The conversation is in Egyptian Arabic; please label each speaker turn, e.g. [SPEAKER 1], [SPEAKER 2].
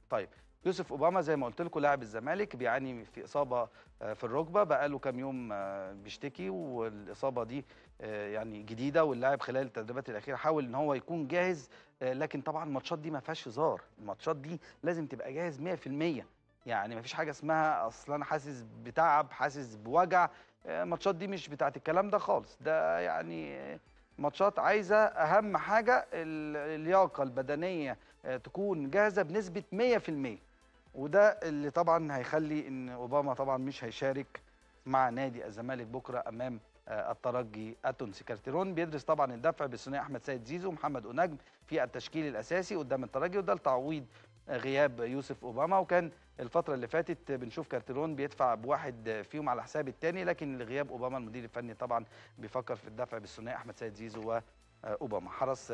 [SPEAKER 1] طيب يوسف اوباما زي ما قلت لكم لاعب الزمالك بيعاني في اصابه آه، في الركبه بقى له كام يوم آه، بيشتكي والاصابه دي آه، يعني جديده واللاعب خلال التدريبات الاخيره حاول ان هو يكون جاهز آه، لكن طبعا الماتشات دي ما فيهاش هزار الماتشات دي لازم تبقى جاهز 100% يعني ما فيش حاجه اسمها اصل انا حاسس بتعب حاسس بوجع آه، الماتشات دي مش بتاعت الكلام ده خالص ده يعني آه، ماتشات عايزه اهم حاجه ال- اللياقه البدنيه آه، تكون جاهزه بنسبه 100% وده اللي طبعا هيخلي ان اوباما طبعا مش هيشارك مع نادي الزمالك بكره امام آه، الترجي التونسي كارتيرون بيدرس طبعا الدفع بالثنائي احمد سيد زيزو ومحمد اونجم في التشكيل الاساسي قدام الترجي وده لتعويض آه، غياب يوسف اوباما وكان الفتره اللي فاتت بنشوف كارتيرون بيدفع بواحد فيهم على حساب الثاني لكن لغياب اوباما المدير الفني طبعا بيفكر في الدفع بالثنائي احمد سيد زيزو واوباما حرص